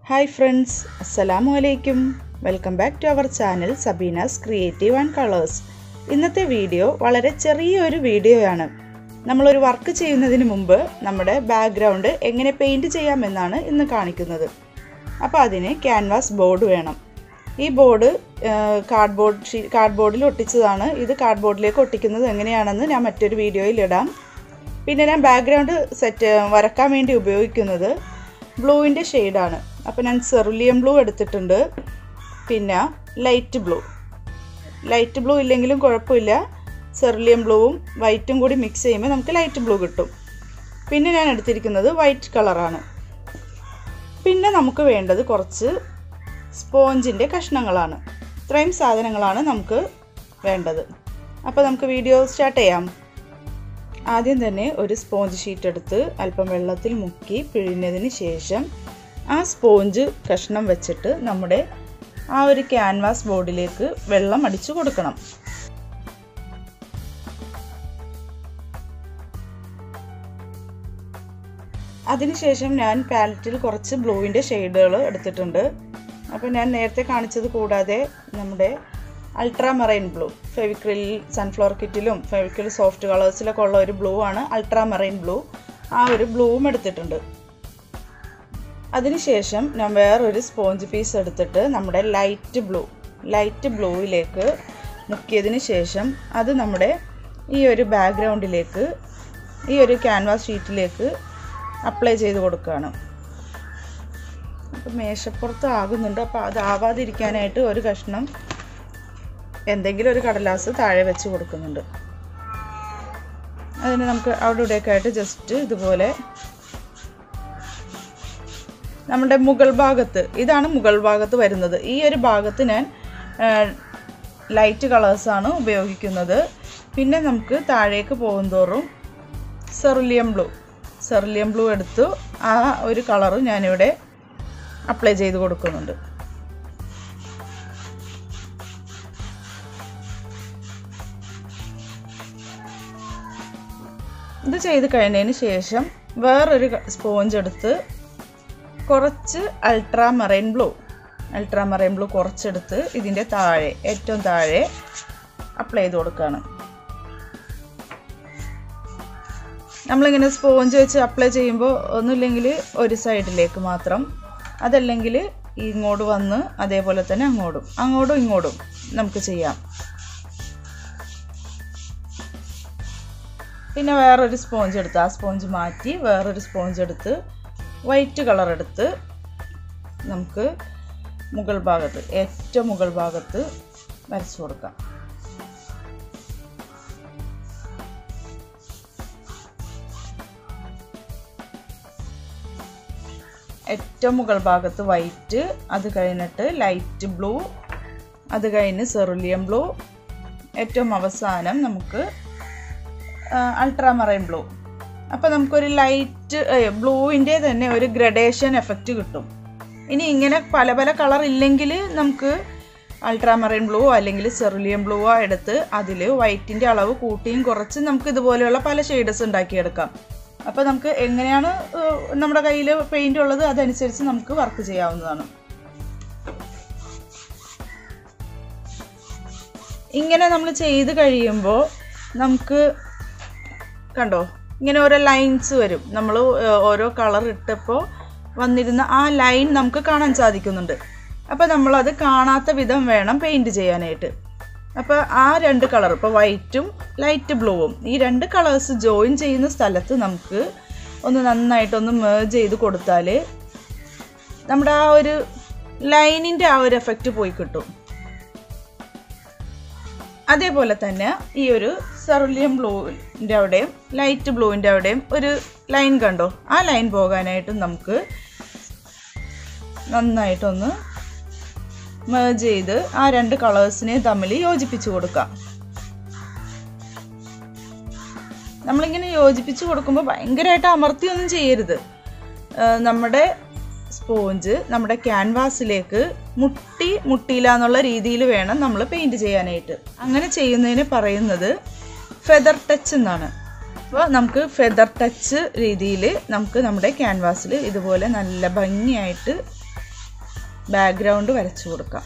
hi friends അസ്സലാമു അലൈക്കും welcome back to our channel Sabeena's creative and colours ഇന്നത്തെ video വളരെ ചെറിയൊരു വീഡിയോയാണ് നമ്മളൊരു വർക്ക് ചെയ്യുന്നതിന് മുമ്പ് നമ്മുടെ ബാക്ക്ഗ്രൗണ്ട് എങ്ങനെ പെയിൻറ് ചെയ്യാമെന്നാണ് ഇന്ന് കാണിക്കുന്നത് അപ്പോൾ അതിന് ക്യാൻവാസ് ബോർഡ് വേണം ഈ ബോർഡ് കാർഡ്ബോർഡ് ഷീ കാർഡ്ബോർഡിൽ ഒട്ടിച്ചതാണ് ഇത് കാർഡ്ബോർഡിലേക്ക് ഒട്ടിക്കുന്നത് എങ്ങനെയാണെന്ന് ഞാൻ മറ്റൊരു വീഡിയോയിൽ ഇടാം പിന്നെ ഞാൻ ബാക്ക്ഗ്രൗണ്ട് സെറ്റ് വരക്കാൻ വേണ്ടി ഉപയോഗിക്കുന്നത് ബ്ലൂവിൻ്റെ ഷെയ്ഡാണ് അപ്പോൾ ഞാൻ സെറുലിയം ബ്ലൂ എടുത്തിട്ടുണ്ട് പിന്നെ ലൈറ്റ് ബ്ലൂ ലൈറ്റ് ബ്ലൂ ഇല്ലെങ്കിലും കുഴപ്പമില്ല സെറുലിയം ബ്ലൂവും വൈറ്റും കൂടി മിക്സ് ചെയ്യുമ്പോൾ നമുക്ക് ലൈറ്റ് ബ്ലൂ കിട്ടും പിന്നെ ഞാൻ എടുത്തിരിക്കുന്നത് വൈറ്റ് കളറാണ് പിന്നെ നമുക്ക് വേണ്ടത് കുറച്ച് സ്പോഞ്ചിൻ്റെ കഷ്ണങ്ങളാണ് ഇത്രയും സാധനങ്ങളാണ് നമുക്ക് വേണ്ടത് അപ്പോൾ നമുക്ക് വീഡിയോ സ്റ്റാർട്ട് ചെയ്യാം ആദ്യം തന്നെ ഒരു സ്പോഞ്ച് ഷീറ്റ് എടുത്ത് അല്പം വെള്ളത്തിൽ മുക്കി പിഴിഞ്ഞതിന് ശേഷം ആ സ്പോഞ്ച് കഷ്ണം വെച്ചിട്ട് നമ്മുടെ ആ ഒരു ക്യാൻവാസ് ബോർഡിലേക്ക് വെള്ളം അടിച്ചു കൊടുക്കണം അതിനുശേഷം ഞാൻ പാലറ്റിൽ കുറച്ച് ബ്ലൂവിൻ്റെ ഷെയ്ഡുകൾ എടുത്തിട്ടുണ്ട് അപ്പോൾ ഞാൻ നേരത്തെ കാണിച്ചത് കൂടാതെ നമ്മുടെ ultramarine blue Fevicryl sunflower കിറ്റിലും ഫെവിക്രിൽ സോഫ്റ്റ് കളേഴ്സിലൊക്കെ ഉള്ള ഒരു ബ്ലൂ ആണ് അൾട്രാ മറൈൻ ബ്ലൂ ആ ഒരു ബ്ലൂവും എടുത്തിട്ടുണ്ട് അതിനുശേഷം ഞാൻ വേറൊരു സ്പോഞ്ച് പീസ് എടുത്തിട്ട് നമ്മുടെ ലൈറ്റ് ബ്ലൂ ലൈറ്റ് ബ്ലൂവിലേക്ക് മുക്കിയതിന് ശേഷം അത് നമ്മുടെ ഈ ഒരു ബാക്ക്ഗ്രൗണ്ടിലേക്ക് ഈ ഒരു ക്യാൻവാസ് ഷീറ്റിലേക്ക് അപ്ലൈ ചെയ്ത് കൊടുക്കുകയാണ് അപ്പോൾ മേശപ്പുറത്ത് ആകുന്നുണ്ട് അപ്പോൾ അതാവാതിരിക്കാനായിട്ട് ഒരു കഷ്ണം എന്തെങ്കിലും ഒരു കടലാസ് താഴെ വെച്ച് കൊടുക്കുന്നുണ്ട് അതിന് നമുക്ക് അവിടെ ഇവിടെയൊക്കെ ആയിട്ട് ജസ്റ്റ് ഇതുപോലെ നമ്മുടെ മുകൾ ഭാഗത്ത് ഇതാണ് മുകൾ ഭാഗത്ത് വരുന്നത് ഈ ഒരു ഭാഗത്ത് ഞാൻ ലൈറ്റ് കളേഴ്സാണ് ഉപയോഗിക്കുന്നത് പിന്നെ നമുക്ക് താഴേക്ക് പോകുന്തോറും സെറുലിയം ബ്ലൂ സെറുലിയം ബ്ലൂ എടുത്തു ആ ഒരു കളറ് ഞാനിവിടെ അപ്ലൈ ചെയ്ത് കൊടുക്കുന്നുണ്ട് ഇത് ചെയ്ത് കഴിഞ്ഞതിന് ശേഷം വേറൊരു സ്പോഞ്ച് എടുത്ത് കുറച്ച് ultramarine blue ultramarine blue കുറച്ചെടുത്ത് ഇതിൻ്റെ താഴെ ഏറ്റവും താഴെ അപ്ലൈ ചെയ്ത് കൊടുക്കുകയാണ് നമ്മളിങ്ങനെ സ്പോഞ്ച് വെച്ച് അപ്ലൈ ചെയ്യുമ്പോൾ ഒന്നുമില്ലെങ്കിൽ ഒരു സൈഡിലേക്ക് മാത്രം അതല്ലെങ്കിൽ ഇങ്ങോട്ട് വന്ന് അതേപോലെ തന്നെ അങ്ങോട്ടും അങ്ങോട്ടും ഇങ്ങോട്ടും നമുക്ക് ചെയ്യാം പിന്നെ വേറൊരു സ്പോഞ്ച് എടുത്ത് ആ സ്പോഞ്ച് മാറ്റി വേറൊരു സ്പോഞ്ച് എടുത്ത് വൈറ്റ് കളർ എടുത്ത് നമുക്ക് മുകൾ ഭാഗത്ത് ഏറ്റവും മുകൾ ഭാഗത്ത് വരച്ചു കൊടുക്കാം ഏറ്റവും മുകൾ ഭാഗത്ത് വൈറ്റ് അത് കഴിഞ്ഞിട്ട് ലൈറ്റ് ബ്ലൂ അത് കഴിഞ്ഞ് സെറുലിയം ബ്ലൂ ഏറ്റവും അവസാനം നമുക്ക് അൾട്രാമറൈൻ ബ്ലൂ അപ്പോൾ നമുക്കൊരു ലൈറ്റ് ബ്ലൂവിൻ്റെ തന്നെ ഒരു ഗ്രഡേഷൻ എഫക്റ്റ് കിട്ടും ഇനി ഇങ്ങനെ പല പല കളർ ഇല്ലെങ്കിൽ നമുക്ക് അൾട്രാമറൈൻ ബ്ലൂ അല്ലെങ്കിൽ സെറുലിയം ബ്ലൂ എടുത്ത് അതിൽ വൈറ്റിൻ്റെ അളവ് കൂട്ടിയും കുറച്ച് നമുക്ക് ഇതുപോലെയുള്ള പല ഷെയ്ഡ്സ് ഉണ്ടാക്കിയെടുക്കാം അപ്പോൾ നമുക്ക് എങ്ങനെയാണ് നമ്മുടെ കയ്യിൽ പെയിൻ്റ് ഉള്ളത് അതനുസരിച്ച് നമുക്ക് വർക്ക് ചെയ്യാവുന്നതാണ് ഇങ്ങനെ നമ്മൾ ചെയ്ത് കഴിയുമ്പോൾ നമുക്ക് കണ്ടോ ഇങ്ങനെ ഓരോ ലൈൻസ് വരും നമ്മൾ ഓരോ കളർ ഇട്ടപ്പോൾ വന്നിരുന്ന ആ ലൈൻ നമുക്ക് കാണാൻ സാധിക്കുന്നുണ്ട് അപ്പോൾ നമ്മളത് കാണാത്ത വിധം വേണം പെയിൻറ് ചെയ്യാനായിട്ട് അപ്പോൾ ആ രണ്ട് കളർ ഇപ്പോൾ വൈറ്റും ലൈറ്റ് ബ്ലൂവും ഈ രണ്ട് കളേഴ്സ് ജോയിൻ ചെയ്യുന്ന സ്ഥലത്ത് നമുക്ക് ഒന്ന് നന്നായിട്ടൊന്ന് മേജ് ചെയ്ത് കൊടുത്താൽ നമ്മുടെ ആ ഒരു ലൈനിൻ്റെ ആ ഒരു എഫക്റ്റ് പോയി കിട്ടും അതേപോലെ തന്നെ ഈ ഒരു സെറുലിയം ബ്ലൂവിൻ്റെ അവിടെയും ലൈറ്റ് ബ്ലൂവിൻ്റെ അവിടെയും ഒരു ലൈൻ കണ്ടോ ആ ലൈൻ പോകാനായിട്ട് നമുക്ക് നന്നായിട്ടൊന്ന് മേജ് ചെയ്ത് ആ രണ്ട് കളേഴ്സിനെ തമ്മിൽ യോജിപ്പിച്ച് കൊടുക്കാം നമ്മളിങ്ങനെ യോജിപ്പിച്ച് കൊടുക്കുമ്പോൾ ഭയങ്കരമായിട്ട് അമർത്തിയൊന്നും ചെയ്യരുത് നമ്മുടെ സ്പോഞ്ച് നമ്മുടെ ക്യാൻവാസിലേക്ക് മുട്ടി മുട്ടിയില്ല എന്നുള്ള രീതിയിൽ വേണം നമ്മൾ പെയിൻറ് ചെയ്യാനായിട്ട് അങ്ങനെ ചെയ്യുന്നതിന് പറയുന്നത് ഫെദർ ടച്ച് എന്നാണ് അപ്പോൾ നമുക്ക് ഫെദർ ടച്ച് രീതിയിൽ നമുക്ക് നമ്മുടെ ക്യാൻവാസിൽ ഇതുപോലെ നല്ല ഭംഗിയായിട്ട് ബാക്ക്ഗ്രൗണ്ട് വരച്ചു കൊടുക്കാം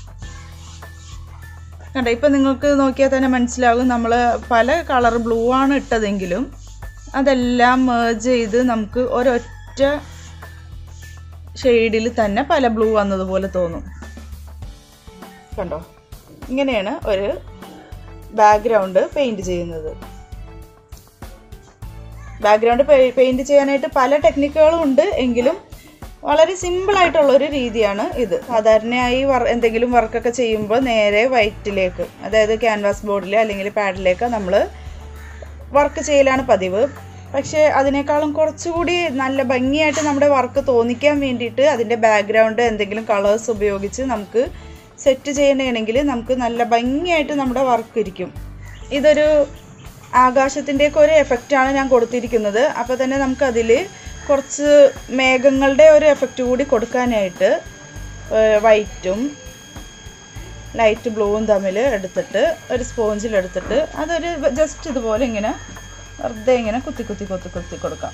കണ്ടോ ഇപ്പം നിങ്ങൾക്ക് നോക്കിയാൽ തന്നെ മനസ്സിലാകും നമ്മൾ പല കളർ ബ്ലൂ ആണ് ഇട്ടതെങ്കിലും അതെല്ലാം മേർജ് ചെയ്ത് നമുക്ക് ഒരൊറ്റ ഷെയ്ഡിൽ തന്നെ പല ബ്ലൂ വന്നതുപോലെ തോന്നും കണ്ടോ ഇങ്ങനെയാണ് ഒരു ബാക്ക്ഗ്രൗണ്ട് പെയിൻറ് ചെയ്യുന്നത് ബാക്ക്ഗ്രൗണ്ട് പെയിൻറ് ചെയ്യാനായിട്ട് പല ടെക്നിക്കുകളും ഉണ്ട് എങ്കിലും വളരെ സിമ്പിൾ ആയിട്ടുള്ള ഒരു രീതിയാണ് ഇത് സാധാരണയായി വർ എന്തെങ്കിലും വർക്കൊക്കെ ചെയ്യുമ്പോൾ നേരെ വൈറ്റിലേക്ക് അതായത് ക്യാൻവാസ് ബോർഡിൽ അല്ലെങ്കിൽ പാഡിലേക്ക് നമ്മൾ വർക്ക് ചെയ്യലാണ് പതിവ് പക്ഷേ അതിനേക്കാളും കുറച്ചുകൂടി നല്ല ഭംഗിയായിട്ട് നമ്മുടെ വർക്ക് തോന്നിക്കാൻ വേണ്ടിയിട്ട് അതിൻ്റെ ബാക്ക്ഗ്രൗണ്ട് എന്തെങ്കിലും കളേഴ്സ് ഉപയോഗിച്ച് നമുക്ക് സെറ്റ് ചെയ്യണമെങ്കിൽ നമുക്ക് നല്ല ഭംഗിയായിട്ട് നമ്മുടെ വർക്ക് ഇരിക്കും ഇതൊരു ആകാശത്തിൻ്റെയൊക്കെ ഒരു എഫക്റ്റാണ് ഞാൻ കൊടുത്തിരിക്കുന്നത് അപ്പോൾ തന്നെ നമുക്കതിൽ കുറച്ച് മേഘങ്ങളുടെ ഒരു എഫക്റ്റ് കൂടി കൊടുക്കാനായിട്ട് വൈറ്റും ലൈറ്റ് ബ്ലൂവും തമ്മിൽ എടുത്തിട്ട് ഒരു സ്പോഞ്ചിൽ എടുത്തിട്ട് അതൊരു ജസ്റ്റ് ഇതുപോലെ ഇങ്ങനെ വെറുതെ ഇങ്ങനെ കുത്തി കുത്തി കുത്തി കുത്തി കൊടുക്കാം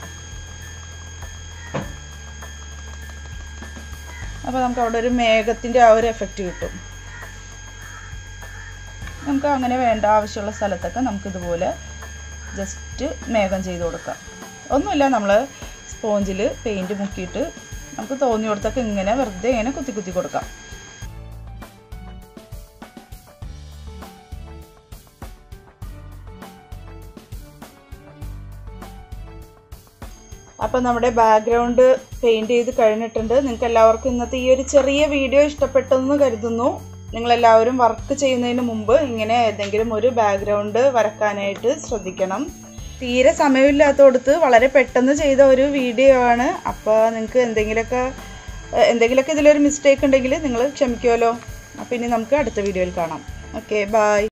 അപ്പോൾ നമുക്ക് അവിടെ ഒരു മേഘത്തിൻ്റെ ആ ഒരു എഫക്റ്റ് കിട്ടും നമുക്ക് അങ്ങനെ വേണ്ട ആവശ്യമുള്ള സ്ഥലത്തൊക്കെ നമുക്കിതുപോലെ ജസ്റ്റ് മേഘം ചെയ്ത് കൊടുക്കാം ഒന്നുമില്ല നമ്മൾ സ്പോഞ്ചിൽ പെയിൻറ്റ് മുക്കിയിട്ട് നമുക്ക് തോന്നിയിടത്തൊക്കെ ഇങ്ങനെ വെറുതെ ഇങ്ങനെ കുത്തി കുത്തി കൊടുക്കാം അപ്പോൾ നമ്മുടെ ബാക്ക്ഗ്രൗണ്ട് പെയിൻറ് ചെയ്ത് കഴിഞ്ഞിട്ടുണ്ട് നിങ്ങൾക്ക് എല്ലാവർക്കും ഇന്നത്തെ ഈ ഒരു ചെറിയ വീഡിയോ ഇഷ്ടപ്പെട്ടെന്ന് കരുതുന്നു നിങ്ങളെല്ലാവരും വർക്ക് ചെയ്യുന്നതിന് മുമ്പ് ഇങ്ങനെ ഏതെങ്കിലും ഒരു ബാക്ക്ഗ്രൗണ്ട് വരക്കാനായിട്ട് ശ്രദ്ധിക്കണം തീരെ സമയമില്ലാത്തടത്ത് വളരെ പെട്ടെന്ന് ചെയ്ത ഒരു വീഡിയോ ആണ് അപ്പോൾ നിങ്ങൾക്ക് എന്തെങ്കിലുമൊക്കെ എന്തെങ്കിലുമൊക്കെ ഇതിലൊരു മിസ്റ്റേക്ക് ഉണ്ടെങ്കിൽ നിങ്ങൾ ക്ഷമിക്കുമല്ലോ അപ്പോൾ ഇനി നമുക്ക് അടുത്ത വീഡിയോയിൽ കാണാം ഓക്കെ ബായ്